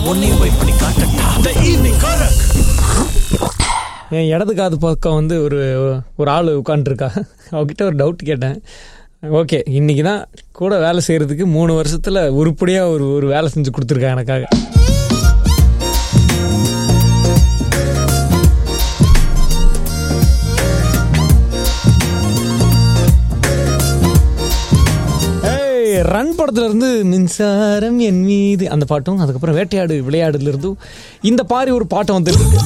உன்னையும் போய் பண்ணி காட்டட்டா த ஈவினிங் காரக் என் இடது காது பக்கம் வந்து ஒரு ஒரு ஆள் உட்காந்துருக்கா அவகிட்ட ஒரு டவுட் கேட்டேன் ஓகே இன்னைக்கு தான் கூட வேலை செய்கிறதுக்கு மூணு வருஷத்தில் உருப்படியாக ஒரு ஒரு வேலை செஞ்சு கொடுத்துருக்கா எனக்காக ஏய், ரன் படத்துல இருந்து மின்சாரம் என் மீது அந்த பாட்டும் அதுக்கப்புறம் வேட்டையாடு விளையாடுல இருந்தும் இந்த மாதிரி ஒரு பாட்டம் வந்துட்டு இருக்கு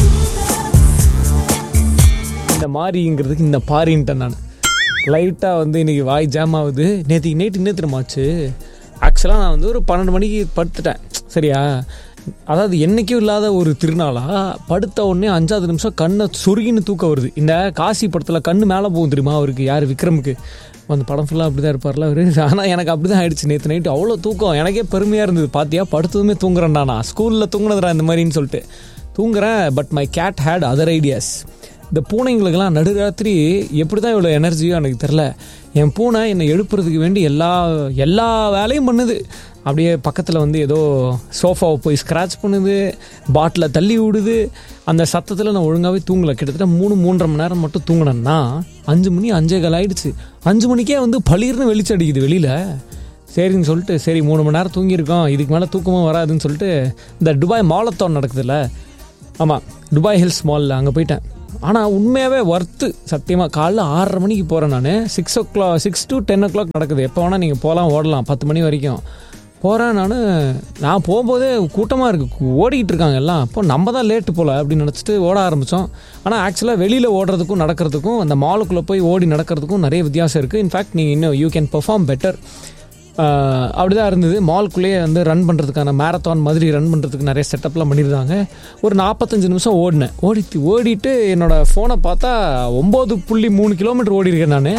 இந்த மாதிரிங்கிறதுக்கு இந்த பாரின்ட்டேன் நான் லைட்டாக வந்து இன்னைக்கு வாய் ஜாம் ஆகுது நேற்றுக்கு நைட்டு என்ன தெரியுமாச்சு ஆக்சுவலாக நான் வந்து ஒரு பன்னெண்டு மணிக்கு படுத்துட்டேன் சரியா அதாவது என்னைக்கும் இல்லாத ஒரு திருநாளா படுத்த உடனே அஞ்சாவது நிமிஷம் கண்ணை சொருகின்னு தூக்கம் வருது இந்த காசி படத்தில் கண்ணு மேலே போகும் தெரியுமா அவருக்கு யார் விக்ரமுக்கு அந்த படம் ஃபுல்லாக அப்படி தான் இருப்பார்ல அவர் ஆனால் எனக்கு அப்படி தான் ஆயிடுச்சு நேற்று நைட்டு அவ்வளோ தூக்கம் எனக்கே பெருமையாக இருந்தது பாத்தியா படுத்ததுமே தூங்குறேன்டா நான் ஸ்கூலில் தூங்குனதுடா இந்த மாதிரின்னு சொல்லிட்டு தூங்குறேன் but my cat hate other ideas இந்த பூனைங்களுக்கெல்லாம் நடுராத்திரி எப்படி தான் இவ்வளோ எனர்ஜியோ எனக்கு தெரில என் பூனை என்னை எழுப்புறதுக்கு வேண்டி எல்லா எல்லா வேலையும் பண்ணுது அப்படியே பக்கத்தில் வந்து ஏதோ சோஃபாவை போய் ஸ்க்ராட்ச் பண்ணுது பாட்டிலை தள்ளி விடுது அந்த சத்தத்தில் நான் ஒழுங்காகவே தூங்கலை கிட்டத்தட்ட மூணு மூன்றரை மணி நேரம் மட்டும் தூங்கினேன்னா அஞ்சு மணி அஞ்சே கால் ஆயிடுச்சு அஞ்சு மணிக்கே வந்து பளிர்னு வெளிச்சம் அடிக்குது வெளியில் சரின்னு சொல்லிட்டு சரி மூணு மணி நேரம் தூங்கியிருக்கோம் இதுக்கு மேலே தூக்கமும் வராதுன்னு சொல்லிட்டு இந்த துபாய் மாலத்தான் நடக்குதுல்ல ஆமாம் துபாய் ஹில்ஸ் மாலில் அங்கே போயிட்டேன் ஆனால் உண்மையாகவே ஒர்த்து சத்தியமாக காலைல ஆறரை மணிக்கு போகிறேன் நான் six o'clock six to ten o'clock நடக்குது எப்போ வேணால் நீங்கள் போகலாம் ஓடலாம் பத்து மணி வரைக்கும் போகிறேன் நான் நான் போகும்போதே கூட்டமாக இருக்குது ஓடிக்கிட்டு இருக்காங்க எல்லாம் அப்போ நம்ம தான் லேட்டு போல் அப்படின்னு நினச்சிட்டு ஓட ஆரம்பித்தோம் ஆனால் ஆக்சுவலாக வெளியில் ஓடுறதுக்கும் நடக்கிறதுக்கும் அந்த மாலுக்குள்ளே போய் ஓடி நடக்கிறதுக்கும் நிறைய வித்தியாசம் இருக்குது இன்ஃபேக்ட் நீங்கள் இன்னும் யூ கேன் பெர்ஃபார்ம் பெட்டர் அப்படி தான் இருந்தது மால்குள்ளேயே வந்து ரன் பண்ணுறதுக்கான மேரத்தான் மாதிரி ரன் பண்ணுறதுக்கு நிறைய செட்டப்லாம் பண்ணியிருந்தாங்க ஒரு நாற்பத்தஞ்சு நிமிஷம் ஓடினேன் ஓடி ஓடிட்டு என்னோட ஃபோனை பார்த்தா ஒம்பது புள்ளி மூணு கிலோமீட்டர் ஓடி இருக்கேன் நான்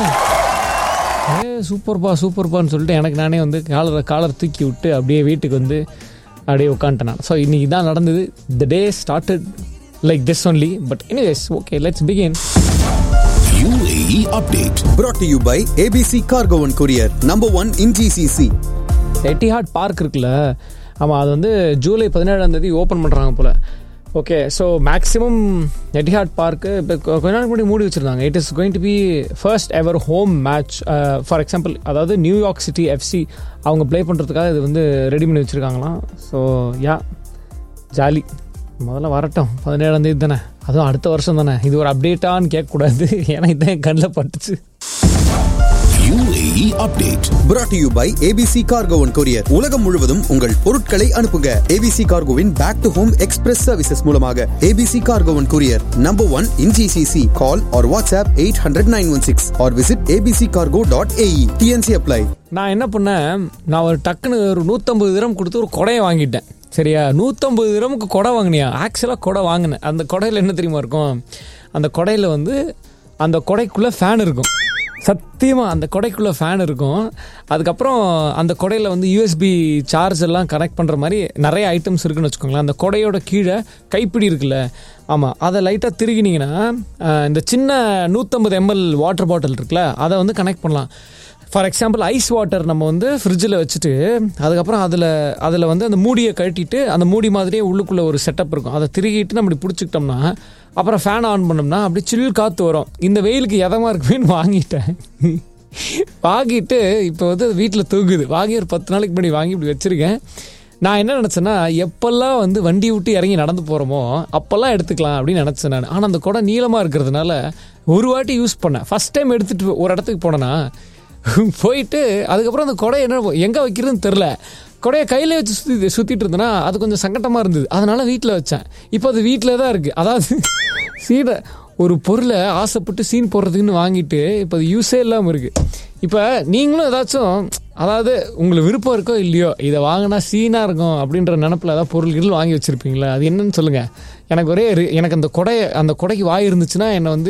ஏ சூப்பர்ப்பா சூப்பர்ப்பான்னு சொல்லிட்டு எனக்கு நானே வந்து காலரை காலர் தூக்கி விட்டு அப்படியே வீட்டுக்கு வந்து அப்படியே உட்காந்துட்டேன் நான் ஸோ இன்னைக்கு தான் நடந்தது the day started like this only but anyways okay let's begin UAE update. brought to you by ABC Cargo and Courier, number one in GCC. Etihad Park இருக்குல்ல ஆமாம் அது வந்து ஜூலை பதினேழாம் தேதி ஓப்பன் பண்ணுறாங்க போல் ஓகே ஸோ மேக்ஸிமம் எட்டிஹாட் பார்க்கு இப்போ கொஞ்ச நாள் முன்னாடி மூடி வச்சுருந்தாங்க it is going to be first ever home match for example அதாவது நியூயார்க் சிட்டி எஃப்சி அவங்க ப்ளே பண்ணுறதுக்காக இது வந்து ரெடி பண்ணி வச்சுருக்காங்களாம் ஸோ யா ஜாலி முதல்ல வரட்டும் பதினேழாம் தேதி தானே அதுவும் அடுத்த வருஷம் தானே இது ஒரு அப்டேட்டான்னு கேட்கக்கூடாது ஏன்னா இதான் என் கண்ணில் பட்டுச்சு UAE update. brought to you by ABC Cargo and Courier. உலகம் முழுவதும் உங்கள் பொருட்களை அனுப்புங்க ABC Cargoவின் back to home express services மூலமாக ABC Cargo and Courier, number one in GCC. Call or WhatsApp 800-916 or visit abccargo.ae. TNC apply. நான் என்ன பண்ணேன் நான் ஒரு டக்குன்னு ஒரு நூற்றம்பது திரம் கொடுத்து ஒரு கொடையை வாங்கிட்டேன் சரியா நூற்றம்பது திரமுக்கு கொடை வாங்கினியா ஆக்சுவலாக கொடை வாங்கினேன் அந்த கொடையில் என்ன தெரியுமா இருக்கும் அந்த கொடையில் வந்து அந்த கொடைக்குள்ளே ஃபேன் இருக்கும் சத்தியமாக அந்த கொடைக்குள்ளே ஃபேன் இருக்கும் அதுக்கப்புறம் அந்த கொடையில் வந்து யூஎஸ்பி சார்ஜ் எல்லாம் கனெக்ட் பண்ணுற மாதிரி நிறைய ஐட்டம்ஸ் இருக்குன்னு வச்சுக்கோங்களேன் அந்த கொடையோட கீழே கைப்பிடி இருக்குல்ல ஆமாம் அதை லைட்டாக திருகினீங்கன்னா அஹ், இந்த சின்ன நூற்றம்பது எம்எல் வாட்டர் பாட்டில் இருக்குல்ல அதை வந்து கனெக்ட் பண்ணலாம் ஃபார் எக்ஸாம்பிள் ஐஸ் வாட்டர் நம்ம வந்து ஃப்ரிட்ஜில் வச்சுட்டு அதுக்கப்புறம் அதில் அதில் வந்து அந்த மூடியை கழட்டிட்டு அந்த மூடி மாதிரியே உள்ளுக்குள்ளே ஒரு செட்டப் இருக்கும் அதை திருகிட்டு நம்ம இப்படி பிடிச்சிக்கிட்டோம்னா அப்புறம் ஃபேன் ஆன் பண்ணோம்னா அப்படி சில் காற்று வரும் இந்த வெயிலுக்கு எதமாக இருக்குமேன்னு வாங்கிட்டேன் வாங்கிட்டு இப்போ வந்து வீட்டில் தூங்குது வாங்கி ஒரு பத்து நாளைக்கு முன்னாடி வாங்கி இப்படி வச்சுருக்கேன் நான் என்ன நினச்சேன்னா எப்பெல்லாம் வந்து வண்டி விட்டு இறங்கி நடந்து போகிறோமோ அப்போல்லாம் எடுத்துக்கலாம் அப்படின்னு நினச்சேன் நான் ஆனால் அந்த குடம் நீளமாக இருக்கிறதுனால ஒரு வாட்டி யூஸ் பண்ணேன் ஃபஸ்ட் டைம் எடுத்துகிட்டு ஒரு இடத்துக்கு போனேன்னா போயிட்டு அதுக்கப்புறம் அந்த கொடை என்ன எங்கே வைக்கிறதுன்னு தெரில கொடையை கையில் வச்சு சுற்றி சுற்றிட்டு இருந்தேன்னா அது கொஞ்சம் சங்கட்டமாக இருந்தது அதனால் வீட்டில் வச்சேன் இப்போ அது வீட்டில் தான் இருக்குது அதாவது சீடை ஒரு பொருளை ஆசைப்பட்டு சீன் போடுறதுக்குன்னு வாங்கிட்டு இப்போ அது யூஸே இல்லாமல் இருக்குது இப்போ நீங்களும் ஏதாச்சும் அதாவது உங்களுக்கு விருப்பம் இருக்கோ இல்லையோ இதை வாங்கினா சீனாக இருக்கும் அப்படின்ற நினப்பில் ஏதாவது பொருள்கள் வாங்கி வச்சுருப்பீங்களா அது என்னன்னு சொல்லுங்கள் எனக்கு ஒரே ரி- எனக்கு அந்த கொடை அந்த கொடைக்கு வாய் இருந்துச்சுன்னா என்னை வந்து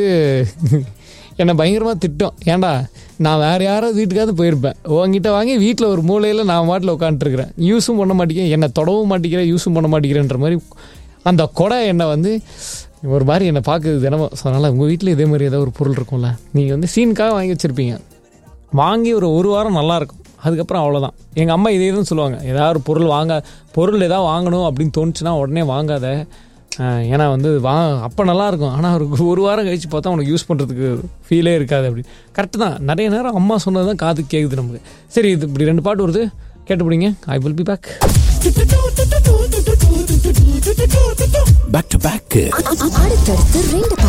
என்னை பயங்கரமாக திட்டம் ஏன்டா நான் வேறு யாராவது வீட்டுக்காவது போயிருப்பேன் உங்ககிட்ட வாங்கி வீட்டில் ஒரு மூலையில் நான் மாட்டில் உட்காந்துருக்கிறேன் யூஸும் பண்ண மாட்டேங்கிறேன் என்னை தொடவும் மாட்டேங்கிறேன் யூஸும் பண்ண மாட்டேங்கிறேன்ற மாதிரி அந்த கொடை என்னை வந்து ஒரு மாதிரி என்னை பார்க்குது தினமும் ஸோ அதனால் உங்கள் வீட்டில் இதே மாதிரி ஏதாவது ஒரு பொருள் இருக்கும்ல நீங்கள் வந்து சீனுக்காக வாங்கி வச்சுருப்பீங்க வாங்கி ஒரு ஒரு வாரம் நல்லா இருக்கும் அதுக்கப்புறம் அவ்வளோதான் எங்கள் அம்மா இதே தான் சொல்லுவாங்க ஏதாவது ஒரு பொருள் வாங்க பொருள் ஏதாவது வாங்கணும் அப்படின்னு தோணுச்சுன்னா உடனே வாங்காத ஆஹ் ஏன்னா வந்து வா அப்போ நல்லா இருக்கும் ஆனால் ஒரு ஒரு வாரம் கழிச்சு பார்த்தா உனக்கு யூஸ் பண்ணுறதுக்கு ஃபீலே இருக்காது அப்படி கரெக்டு தான் நிறைய நேரம் அம்மா சொன்னது தான் காது கேட்குது நமக்கு சரி இது இப்படி ரெண்டு பாட்டு வருது கேட்டு பிடிங்க I will be back back to back அடுத்தடுத்து ரெண்டு